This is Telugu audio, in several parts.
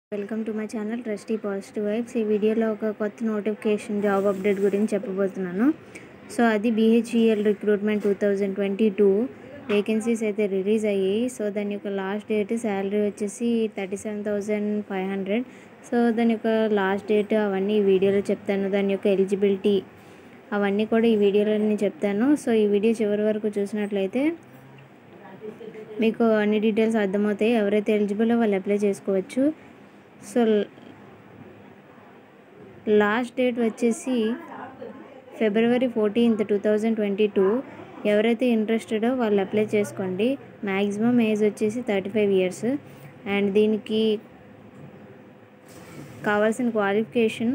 welcome to my channel trusty positive vibes ఈ వీడియోలో ఒక కొత్త నోటిఫికేషన్ జాబ్ అప్డేట్ గురించి చెప్పబోతున్నాను సో అది BHEL recruitment two thousand twenty two vacancies అయితే రిలీజ్ అయ్యాయి సో దాని యొక్క లాస్ట్ డేట్ శాలరీ వచ్చేసి thirty seven thousand five hundred so దాని యొక్క లాస్ట్ డేట్ అవన్నీ ఈ వీడియోలో చెప్తాను దాని యొక్క ఎలిజిబిలిటీ అవన్నీ కూడా ఈ వీడియోలో నేను చెప్తాను సో ఈ వీడియో చివరి వరకు చూసినట్లయితే మీకు అన్ని డీటెయిల్స్ అర్థమవుతాయి ఎవరైతే ఎలిజిబుల్ వాళ్ళు అప్లై చేసుకోవచ్చు సో లాస్ట్ డేట్ వచ్చేసి February fourteenth two thousand twenty two ఎవరైతే ఇంట్రెస్టెడో వాళ్ళు అప్లై చేసుకోండి మ్యాక్సిమం ఏజ్ వచ్చేసి థర్టీ ఫైవ్ ఇయర్స్ అండ్ దీనికి కావాల్సిన క్వాలిఫికేషన్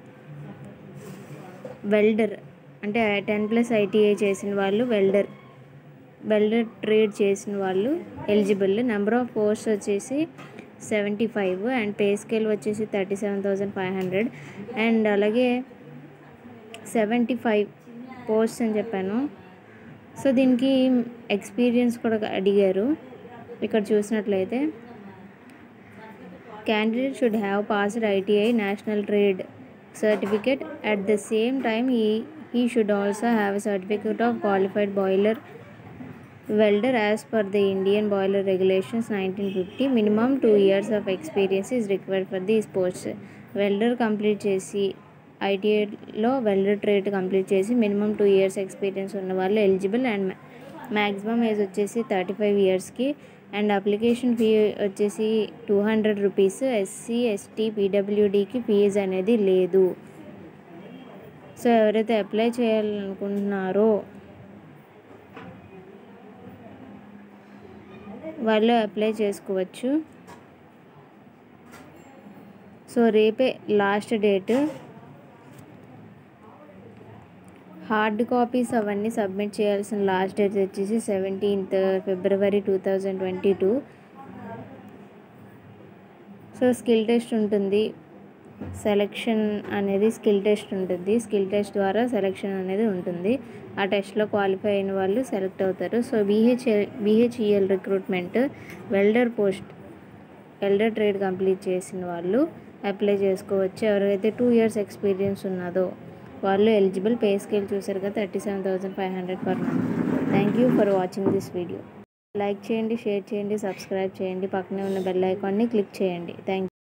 వెల్డర్ అంటే టెన్ ప్లస్ ఐటీఐ చేసిన వాళ్ళు వెల్డర్ వెల్డర్ ట్రేడ్ చేసిన వాళ్ళు ఎలిజిబుల్ నెంబర్ ఆఫ్ పోస్ట్ వచ్చేసి seventy five and pay scale వచ్చేసి thirty seven thousand five hundred and అలాగే సెవెంటీ ఫైవ్ పోస్ట్ అని చెప్పాను సో దీనికి ఎక్స్పీరియన్స్ కూడా అడిగారు ఇక్కడ చూసినట్లయితే candidate should have passed ITI national trade certificate at the same time ఈ he should also have a certificate of qualified boiler welder as per the Indian boiler regulations 1950 minimum 2 years of experience is required for these posts welder complete చేసి ఐటీఐలో వెల్డర్ ట్రేడ్ కంప్లీట్ చేసి మినిమం టూ ఇయర్స్ ఎక్స్పీరియన్స్ ఉన్న వాళ్ళు ఎలిజిబుల్ అండ్ మ్యాక్సిమం ఏజ్ వచ్చేసి థర్టీ ఫైవ్ ఇయర్స్కి అండ్ అప్లికేషన్ ఫీ వచ్చేసి two hundred rupees SC ST పీడబ్ల్యూడికి ఫీజు అనేది లేదు సో ఎవరైతే అప్లై చేయాలనుకుంటున్నారో వాళ్ళు అప్లై చేసుకోవచ్చు సో రేపే లాస్ట్ డేట్ హార్డ్ కాపీస్ అవన్నీ సబ్మిట్ చేయాల్సిన లాస్ట్ డేట్ వచ్చేసి seventeenth February two thousand twenty two so skill test ఉంటుంది సెలెక్షన్ అనేది స్కిల్ టెస్ట్ ఉంటుంది స్కిల్ టెస్ట్ ద్వారా సెలెక్షన్ అనేది ఉంటుంది ఆ టెస్ట్లో క్వాలిఫై అయిన వాళ్ళు సెలెక్ట్ అవుతారు so BHL BHEL recruitment welder post welder trade complete చేసిన వాళ్ళు అప్లై చేసుకోవచ్చు ఎవరైతే టూ ఇయర్స్ ఎక్స్పీరియన్స్ ఉన్నదో వాళ్ళు ఎలిజిబుల్ పే స్కేల్ చూసారు కదా thirty seven thousand five hundred per month thank you for watching this video like చేయండి షేర్ చేయండి సబ్స్క్రైబ్ చేయండి పక్కనే ఉన్న బెల్ ఐకాన్ని క్లిక్ చేయండి థ్యాంక్